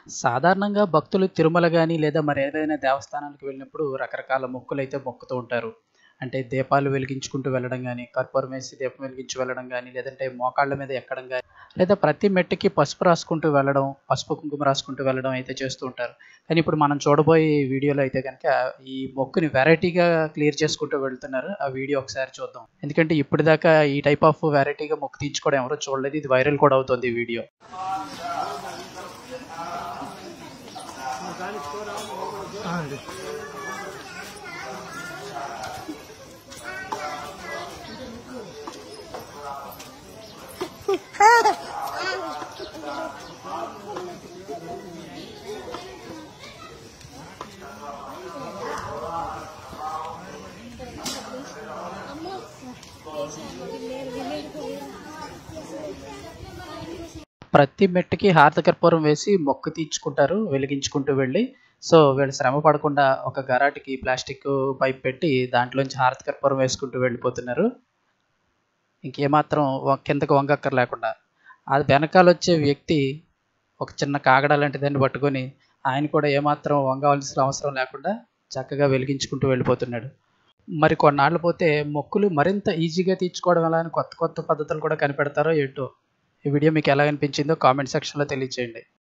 సాధారణంగా భక్తులు తిరుమల గాని, లేదా మరి ఏదైనా దేవస్థానానికి వెళ్ళినప్పుడు రకరకాల మొక్కులైతే మొక్కుతూ ఉంటారు. అంటే దీపాలు వెలిగించుకుంటూ వెళ్ళడం గాని, కర్పూరం వేసి దీపం వెలిగించి వెళ్ళడం గాని, లేదంటే మోకాళ్ళ మీద ఎక్కడం గాని, లేదా ప్రతి మెట్టుకి పసుపు రాసుకుంటూ వెళ్ళడం, పసుపు, కుంకుమ రాసుకుంటూ వెళ్ళడం అయితే చేస్తూ ఉంటారు. కానీ ఇప్పుడు మనం చూడబోయే ఈ వీడియోలో అయితే గనక ఈ మొక్కుని వెరైటీగా క్లియర్ చేసుకుంటూ వెళ్తున్నారు. ఆ వీడియో ఒకసారి చూద్దాం. ఎందుకంటే ఇప్పటిదాకా ఈ టైప్ ఆఫ్ వెరైటీగా మొక్కు తీయించుకోవడం ఎవరు చూడలేదు. ఇది వైరల్ కూడా అవుతుంది ఈ వీడియో. ఆ! అండి. ప్రతి మెట్టుకి హారతి కర్పూరం వేసి మొక్కు తీర్చుకుంటారు వెలిగించుకుంటూ వెళ్ళి. సో, వీళ్ళు శ్రమ పడకుండా ఒక గరాటికి ప్లాస్టిక్ పైప్ పెట్టి దాంట్లోంచి హారతి కర్పూరం వేసుకుంటూ వెళ్ళిపోతున్నారు. ఇంకేమాత్రం వ కిందకి వంగక్కర లేకుండా. అది వెనకాలొచ్చే వ్యక్తి ఒక చిన్న కాగడా లాంటి దాన్ని పట్టుకొని ఆయన కూడా ఏమాత్రం వంగవలసిన అవసరం లేకుండా చక్కగా వెలిగించుకుంటూ వెళ్ళిపోతున్నాడు. మరి కొన్నాళ్ళు పోతే మొక్కులు మరింత ఈజీగా తీర్చుకోవడం ఎలా అని కొత్త కొత్త పద్ధతులు కూడా కనిపెడతారో ఏంటో! ఈ వీడియో మీకు ఎలా అనిపించిందో కామెంట్ సెక్షన్‌లో తెలియచేయండి.